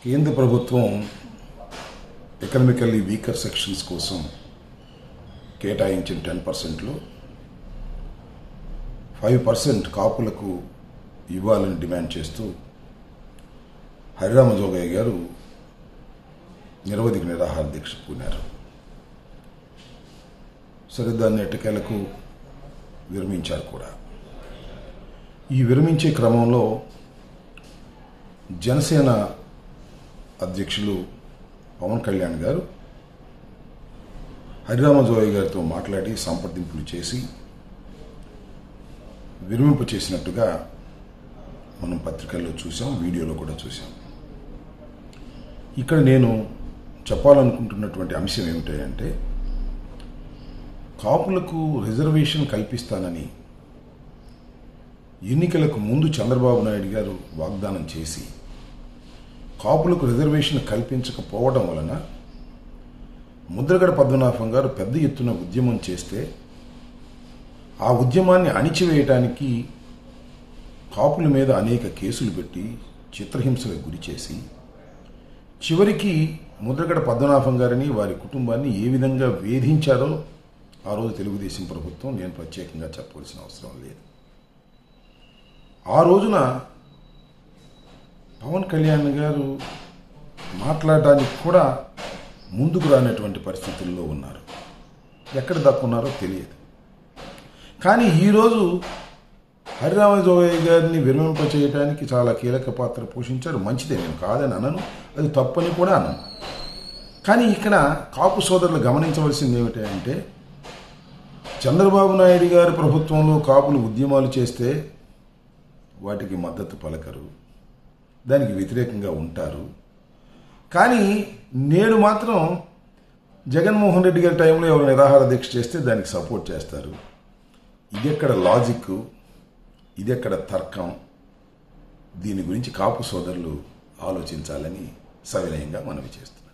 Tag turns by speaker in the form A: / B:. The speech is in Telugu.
A: కేంద్ర ప్రభుత్వం ఎకనామికల్లీ వీకర్ సెక్షన్స్ కోసం కేటాయించిన టెన్ పర్సెంట్లో ఫైవ్ పర్సెంట్ కాపులకు ఇవ్వాలని డిమాండ్ చేస్తూ హరిరామ జోగయ్య గారు నిరవధిక నిరాహార దీక్ష పూనారు సరే దాన్ని ఎట్టకేలకు విరమించారు కూడా ఈ విరమించే క్రమంలో జనసేన అధ్యక్షులు పవన్ కళ్యాణ్ గారు హరిరామ జోయ్ గారితో మాట్లాడి సంప్రదింపులు చేసి విరమింప చేసినట్టుగా మనం పత్రికల్లో చూసాం వీడియోలో కూడా చూసాం ఇక్కడ నేను చెప్పాలనుకుంటున్నటువంటి అంశం ఏమిటంటే కాపులకు రిజర్వేషన్ కల్పిస్తానని ఎన్నికలకు ముందు చంద్రబాబు నాయుడు గారు వాగ్దానం చేసి కాపులకు రిజర్వేషన్ కల్పించకపోవడం వలన ముద్రగడ పద్మనాభం గారు పెద్ద ఎత్తున ఉద్యమం చేస్తే ఆ ఉద్యమాన్ని అణిచివేయటానికి కాపుల మీద అనేక కేసులు పెట్టి చిత్రహింసలకు గురి చేసి చివరికి ముద్రగడ పద్మనాభం గారిని వారి కుటుంబాన్ని ఏ విధంగా వేధించారో ఆ రోజు తెలుగుదేశం ప్రభుత్వం నేను ప్రత్యేకంగా చెప్పవలసిన అవసరం లేదు ఆ రోజున పవన్ కళ్యాణ్ గారు మాట్లాడడానికి కూడా ముందుకు రానటువంటి పరిస్థితుల్లో ఉన్నారు ఎక్కడ దక్కున్నారో తెలియదు కానీ ఈరోజు హరిరామ జోగయ్య గారిని విరమింప చేయడానికి చాలా కీలక పాత్ర పోషించారు మంచిదే నేను కాదని అనను అది తప్పని కూడా అనను కానీ ఇక్కడ కాపు సోదరులు గమనించవలసింది ఏమిటంటే చంద్రబాబు నాయుడు గారి ప్రభుత్వంలో కాపులు ఉద్యమాలు చేస్తే వాటికి మద్దతు పలకరు దానికి వ్యతిరేకంగా ఉంటారు కానీ నేడు మాత్రం జగన్మోహన్ రెడ్డి గారి టైంలో ఎవరు నిరాహార దీక్ష చేస్తే దానికి సపోర్ట్ చేస్తారు ఇదెక్కడ లాజిక్ ఇదెక్కడ తర్కం దీని గురించి కాపు సోదరులు ఆలోచించాలని సవినయంగా మనవి చేస్తాం